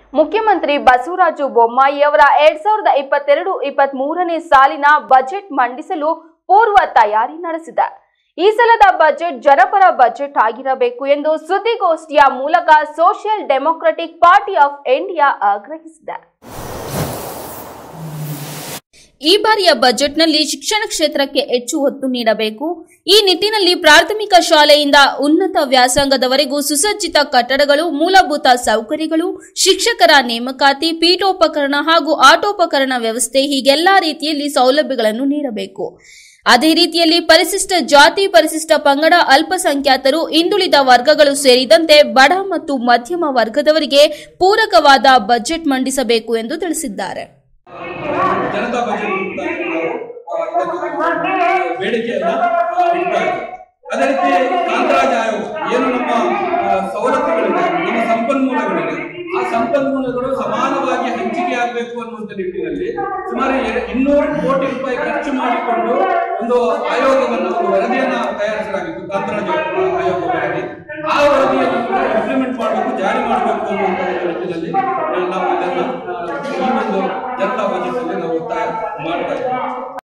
ಮುಖ್ಯಮಂತ್ರಿ ಬಸವರಾಜು ಬೊಮ್ಮಾಯಿ ಅವರ ಎರಡ್ ಸಾವಿರದ ಇಪ್ಪತ್ತೆರಡು ಇಪ್ಪತ್ತ್ ಮೂರನೇ ಸಾಲಿನ ಬಜೆಟ್ ಮಂಡಿಸಲು ಪೂರ್ವ ತಯಾರಿ ನಡೆಸಿದೆ ಈ ಸಲದ ಬಜೆಟ್ ಜನಪರ ಬಜೆಟ್ ಆಗಿರಬೇಕು ಎಂದು ಸುದ್ದಿಗೋಷ್ಠಿಯ ಮೂಲಕ social democratic party of India ಆಗ್ರಹಿಸಿದೆ ಈ ಬಾರಿಯ ಬಜೆಟ್ನಲ್ಲಿ ಶಿಕ್ಷಣ ಕ್ಷೇತ್ರಕ್ಕೆ ಹೆಚ್ಚು ಒತ್ತು ನೀಡಬೇಕು ಈ ನಿಟ್ಟಿನಲ್ಲಿ ಪ್ರಾಥಮಿಕ ಶಾಲೆಯಿಂದ ಉನ್ನತ ವ್ಯಾಸಂಗದವರೆಗೂ ಸುಸಜ್ಜಿತ ಕಟ್ಟಡಗಳು ಮೂಲಭೂತ ಸೌಕರ್ಯಗಳು ಶಿಕ್ಷಕರ ನೇಮಕಾತಿ ಪೀಠೋಪಕರಣ ಹಾಗೂ ಆಟೋಪಕರಣ ವ್ಯವಸ್ಥೆ ಹೀಗೆಲ್ಲಾ ರೀತಿಯಲ್ಲಿ ಸೌಲಭ್ಯಗಳನ್ನು ನೀಡಬೇಕು ಅದೇ ರೀತಿಯಲ್ಲಿ ಪರಿಶಿಷ್ಟ ಜಾತಿ ಪರಿಶಿಷ್ಟ ಪಂಗಡ ಅಲ್ಪಸಂಖ್ಯಾತರು ಹಿಂದುಳಿದ ವರ್ಗಗಳು ಸೇರಿದಂತೆ ಬಡ ಮತ್ತು ಮಧ್ಯಮ ವರ್ಗದವರಿಗೆ ಪೂರಕವಾದ ಬಜೆಟ್ ಮಂಡಿಸಬೇಕು ಎಂದು ತಿಳಿಸಿದ್ದಾರೆ ಜನತಾ ಬಜೆಟ್ ಅಂತ ನಾವು ಬೇಡಿಕೆಯನ್ನ ಇಡ್ತಾ ಇದ್ದೀವಿ ಅದೇ ರೀತಿ ಕಾಂತರಾಜ ಆಯೋಗ ಏನು ನಮ್ಮ ಆ, ಸವಲತ್ತುಗಳಿದೆ ನಮ್ಮ ಸಂಪನ್ಮೂಲಗಳಿದೆ ಆ ಸಂಪನ್ಮೂಲಗಳು ಸಮಾನವಾಗಿ ಹಂಚಿಕೆ ಆಗಬೇಕು ಅನ್ನುವಂಥ ನಿಟ್ಟಿನಲ್ಲಿ ಸುಮಾರು ಎರ- ಇನ್ನೂರು ಕೋಟಿ ರೂಪಾಯಿ ಖರ್ಚು ಮಾಡಿಕೊಂಡು ಒಂದು ಆಯೋಗವನ್ನು ಒಂದು ವರದಿಯನ್ನ ತಯಾರಿಸಲಾಗಿತ್ತು ಕಾಂತರಾಜ ಆಯೋಗ ವರದಿ ಆ ವರದಿಯನ್ನು ಇಂಪ್ಲಿಮೆಂಟ್ ಮಾಡಬೇಕು ಜಾರಿ ಮಾಡಬೇಕು ಅನ್ನುವಂಥ ಒಂದು ನಿಟ್ಟಿನಲ್ಲಿ ಆ, ನಾವು ಇದನ್ನ ಆ, ಈ ಒಂದು ಜನತಾ ಬಜೆಟ್ ಅಲ್ಲಿ ನಾವು ಒತ್ತಾಯ ಮಾಡ್ತಾ ಇದ್ದೀವಿ